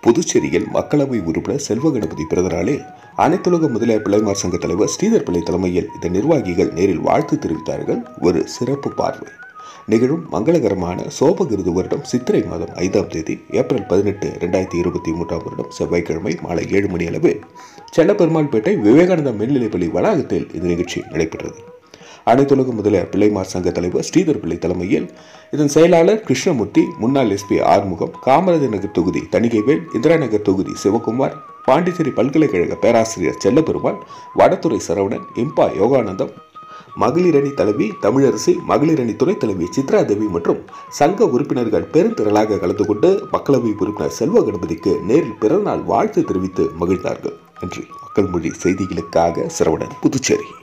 புதுச்சேரியில் மக்களவை உறுப்பினர் செல்வ கணபதி பிறந்த நாளில் அனைத்துலக முதலியார் பிள்ளைமார் சங்க தலைவர் ஸ்ரீதர் பிள்ளை தலைமையில் இந்த நிர்வாகிகள் நேரில் வாழ்த்து தெரிவித்தார்கள் ஒரு சிறப்பு பார்வை நிகழும் மங்களகரமான சோபகிருது வருடம் சித்திரை மாதம் ஐந்தாம் தேதி ஏப்ரல் பதினெட்டு ரெண்டாயிரத்தி இருபத்தி மூன்றாம் வருடம் செவ்வாய்க்கிழமை மாலை ஏழு மணி அளவில் செல்லப்பெருமாள்பேட்டை விவேகானந்தா மேல்நிலைப்பள்ளி வளாகத்தில் இந்த நிகழ்ச்சி நடைபெற்றது அனைத்துலக முதலியார் பிள்ளைமார் சங்க தலைவர் ஸ்ரீதர் பிள்ளை தலைமையில் இதன் செயலாளர் கிருஷ்ணமூர்த்தி முன்னாள் எஸ்பி ஆறுமுகம் காமராஜர் நகர் தொகுதி தணிகைவேல் இந்திரா நகர் தொகுதி சிவகுமார் பாண்டிச்சேரி பல்கலைக்கழக பேராசிரியர் செல்லப்பெருமாள் வடத்துறை சரவணன் இம்பா யோகானந்தம் மகளிரணி தலைவி தமிழரசி மகளிரணி துணைத் தலைவி சித்ரா தேவி மற்றும் சங்க உறுப்பினர்கள் பெருந்திரளாக கலந்து கொண்டு மக்களவை உறுப்பினர் செல்வ கணபதிக்கு நேரில் பிறந்தநாள் வாழ்த்து தெரிவித்து மகிழ்ந்தார்கள் நன்றி மக்கள் மொழி செய்திகளுக்காக சரவணன் புதுச்சேரி